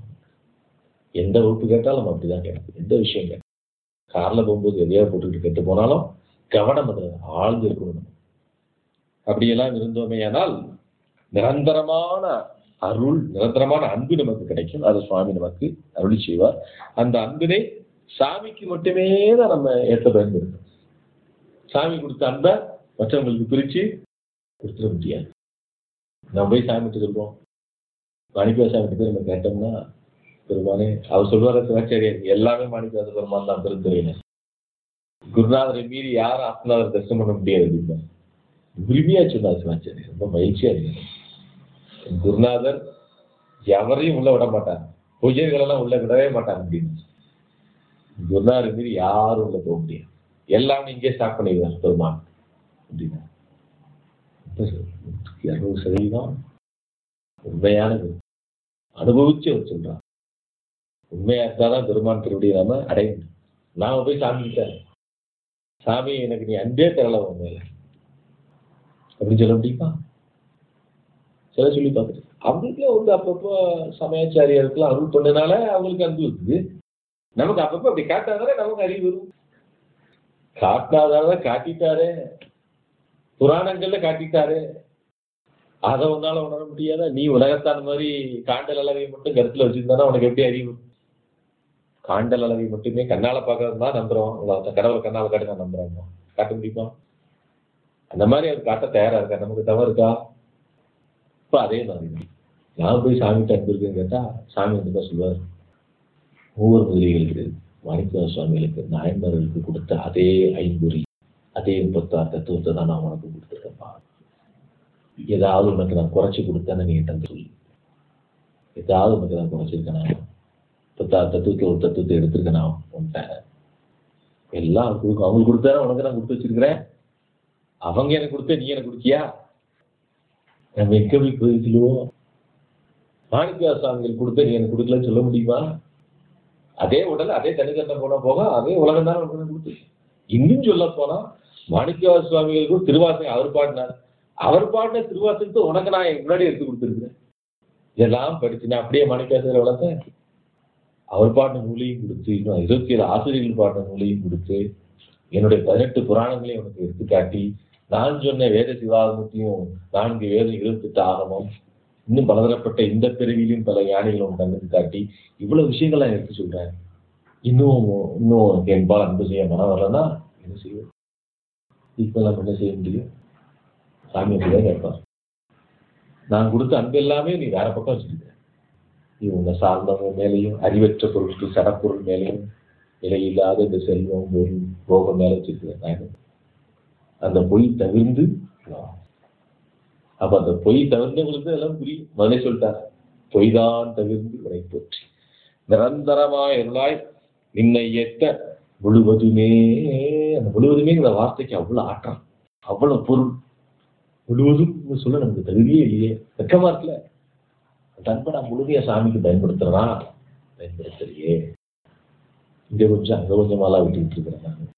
Speaker 3: எந்த வகுப்பு கேட்டாலும் நம்ம அப்படிதான் கேட்கும் எந்த விஷயம் கேட்கும் கார்ல போகும்போது எதையா போட்டுக்கிட்டு கெட்டு போனாலும் கவனம் அதுல ஆழ்ந்து இருக்கணும் நம்ம. அப்படியெல்லாம் இருந்தோமே ஆனால் நிரந்தரமான அருள் நிரந்தரமான அன்பு நமக்கு கிடைக்கும் அது சுவாமி நமக்கு அருளி செய்வார் அந்த அன்பினை சாமிக்கு மட்டுமே தான் நம்ம ஏற்ற பயன்படுத்தணும் சாமி கொடுத்த அன்பை மற்றவங்களுக்கு பிரிச்சு கொடுத்துட முடியாது நம்ம போய் சாமிகிட்ட சொல்றோம் மாணிக்கவா சாமிகிட்ட போய் நம்ம கேட்டோம்னா பெருமானே அவர் சொல்வார சிவாச்சாரியர் எல்லாமே மாணிக்கவாச பெருமான் தான் பெருந்துறையினர் குருநாதரை மீறி யாரும் ஆத்மநாதர் தரிசனம் பண்ண முடியாது அப்படின்னா உரிமையா சொன்னார் சிவாச்சாரியர் ரொம்ப மகிழ்ச்சியா இருக்கு குருநாதர் எவரையும் உள்ள விட மாட்டார் பொய்யர்களெல்லாம் உள்ள விடவே மாட்டாங்க அப்படின்னு குருநாதர் மீறி யாரும் உள்ள போக முடியாது எல்லாமே இங்கே ஸ்டார்ட் பண்ணிடுவார் பெருமான் அப்படின்னா இருநூறு சதவீதம் உண்மையானது அனுபவிச்சு அவர் சொல்றான் உண்மையா இருந்தாதான் பெருமான் திருவடி நாம அடைய முடியும் நாம போய் சாமி கிட்ட சாமி எனக்கு நீ அன்பே தரல உன் மேல அப்படின்னு சொல்ல முடியுமா சில சொல்லி பார்த்துட்டு அவங்களுக்கே வந்து அப்பப்போ சமயாச்சாரியருக்குலாம் அருள் பண்ணனால அவங்களுக்கு அன்பு இருக்குது நமக்கு அப்பப்போ அப்படி காட்டாதானே நமக்கு அறிவு வரும் காட்டாதான காட்டிட்டாரே புராணங்கள்ல காட்டிட்டாரு அதை உன்னால உணர முடியாதா நீ உலகத்தான் மாதிரி காண்டல் அளவை மட்டும் கருத்துல வச்சிருந்தானா உனக்கு எப்படி அறிவு காண்டல் அளவை மட்டுமே கண்ணால பார்க்கறது தான் நம்புறோம் உலகத்தை கடவுள் கண்ணால காட்டி நான் நம்புறோம் காட்ட முடியுமா அந்த மாதிரி அவர் காட்ட தயாரா இருக்கா நமக்கு தவறு இருக்கா இப்ப அதே மாதிரி தான். நான் போய் சாமிகிட்ட அன்பு இருக்குன்னு கேட்டா சாமி வந்து தான் சொல்லுவார் ஒவ்வொரு முதலிகளுக்கு மாணிக்க சுவாமிகளுக்கு நாயன்மார்களுக்கு கொடுத்த அதே ஐம்பொறி அதே முப்பத்தாறு தத்துவத்தை தான் நான் உனக்கு கொடுத்துருக்கேன்ப்பா ஏதாவது உனக்கு நான் குறைச்சி கொடுத்தேன்னு நீ என்கிட்ட சொல்லு ஏதாவது உனக்கு நான் குறைச்சிருக்கேனா முப்பத்தாறு தத்துவத்தில் ஒரு தத்துவத்தை எடுத்திருக்கேனா உன்கிட்ட எல்லாம் அவங்களுக்கு கொடுக்கும் அவங்களுக்கு கொடுத்தா உனக்கு நான் கொடுத்து வச்சிருக்கிறேன் அவங்க எனக்கு கொடுத்த நீ எனக்கு கொடுத்தியா நம்ம எங்க போய் கோயில் சொல்லுவோம் மாணிக்கா சுவாமிகள் கொடுத்த நீ எனக்கு கொடுக்கலன்னு சொல்ல முடியுமா அதே உடல் அதே தனித்தன்மை போன போக அதே உலகம் தான் உனக்கு கொடுத்து இன்னும் சொல்ல போனா மாணிக்கவா சுவாமிகளுக்கும் திருவாசகம் அவர் பாடினார் அவர் பாடின திருவாசகத்தை உனக்கு நான் முன்னாடி எடுத்து கொடுத்துருக்கிறேன் இதெல்லாம் படிச்சு நான் அப்படியே மணிக்காசர் வளர்த்தேன் அவர் பாடின நூலையும் கொடுத்து இன்னும் இருபத்தி ஏழு ஆசிரியர்கள் பாடின நூலையும் கொடுத்து என்னுடைய பதினெட்டு புராணங்களையும் உனக்கு எடுத்துக்காட்டி நான் சொன்ன வேத சிவாகமத்தையும் நான்கு வேதம் இருபத்தெட்டு ஆகமம் இன்னும் பலதரப்பட்ட இந்த பிறவியிலும் பல ஞானிகளும் கண்ணுக்கு காட்டி இவ்வளவு விஷயங்கள் நான் எடுத்து சொல்றேன் இன்னும் இன்னும் உனக்கு என்பால் அன்பு செய்ய மனம் வரலன்னா என்ன செய்வோம் இப்போ நம்ம என்ன செய்ய முடியும் சாமி அப்படிதான் கேட்பார் நான் கொடுத்த அன்பு எல்லாமே நீ வேற பக்கம் வச்சிருக்க நீ உன்னை சார்ந்தவங்க மேலேயும் அறிவற்ற பொருட்கள் சடப்பொருள் மேலேயும் விலையில்லாத இந்த செல்வம் பொருள் போகம் மேல வச்சிருக்கிறேன் நான் என்ன? அந்த பொய் தவிர்ந்து வா. அப்ப அந்த பொய் தவிர்ந்தவங்களுக்கு எல்லாம் புரியும் முதலே சொல்லிட்டார் பொய்தான் தவிர்ந்து உரை போற்றி நிரந்தரமா இருந்தாய் நின்னை ஏத்த முழுவதுமே அந்த முழுவதுமேங்கிற வார்த்தைக்கு அவ்வளவு ஆற்றம் அவ்வளவு பொருள் முழுவதும் சொல்ல நமக்கு தகுதியே இல்லையே வெக்கமா இருக்குல்ல அந்த அன்பை நான் முழுமையா சாமிக்கு பயன்படுத்துறேனா பயன்படுத்தலையே இங்க கொஞ்சம் அங்க கொஞ்சமாலாம் விட்டுக்கிட்டு இருக்கிறேன் நான்